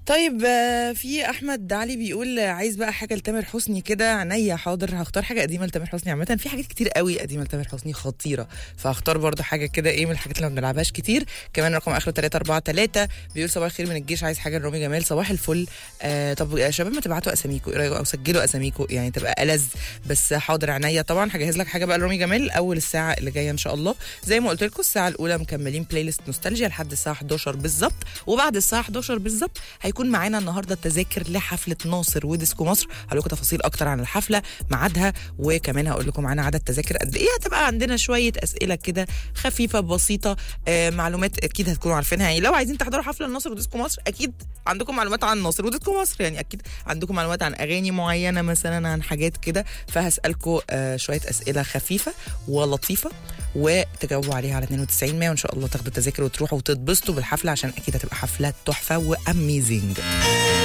طيب آه، في احمد علي بيقول آه، عايز بقى حاجه لتامر حسني كده عينيا حاضر هختار حاجه قديمه لتامر حسني عامه في حاجات كتير قوي قديمه لتامر حسني خطيره فهختار برضه حاجه كده ايه من الحاجات اللي ما بنلعبهاش كتير كمان رقم اخره 343 بيقول صباح الخير من الجيش عايز حاجه لرامي جمال صباح الفل آه طب يا شباب ما تبعتوا اساميكم ايه رايكم او سجلوا اساميكم يعني تبقى ألذ بس حاضر عينيا طبعا هجهز لك حاجه بقى لرامي جمال اول الساعه اللي جايه ان شاء الله زي ما قلت لكم الساعه الاولى مكملين بلاي ليست نوستالجيا لحد الساعه 11 بالظبط وبعد الساعه 11 بالظبط هيكون معانا النهارده التذاكر لحفله ناصر وديسكو مصر هقول لكم تفاصيل اكتر عن الحفله ميعادها وكمان هقول لكم معانا عدد تذاكر قد ايه هتبقى عندنا شويه اسئله كده خفيفه بسيطه آه معلومات اكيد هتكونوا عارفينها يعني لو عايزين تحضروا حفله لناصر وديسكو مصر اكيد عندكم معلومات عن ناصر وديسكو مصر يعني اكيد عندكم معلومات عن اغاني معينه مثلا عن حاجات كده فهسالكم آه شويه اسئله خفيفه ولطيفه وتجاوبوا عليها على 92 100 وان شاء الله تاخدوا التذاكر وتروحوا وتتبسطوا بالحفله عشان اكيد هتبقى حفله تحفه واميزنج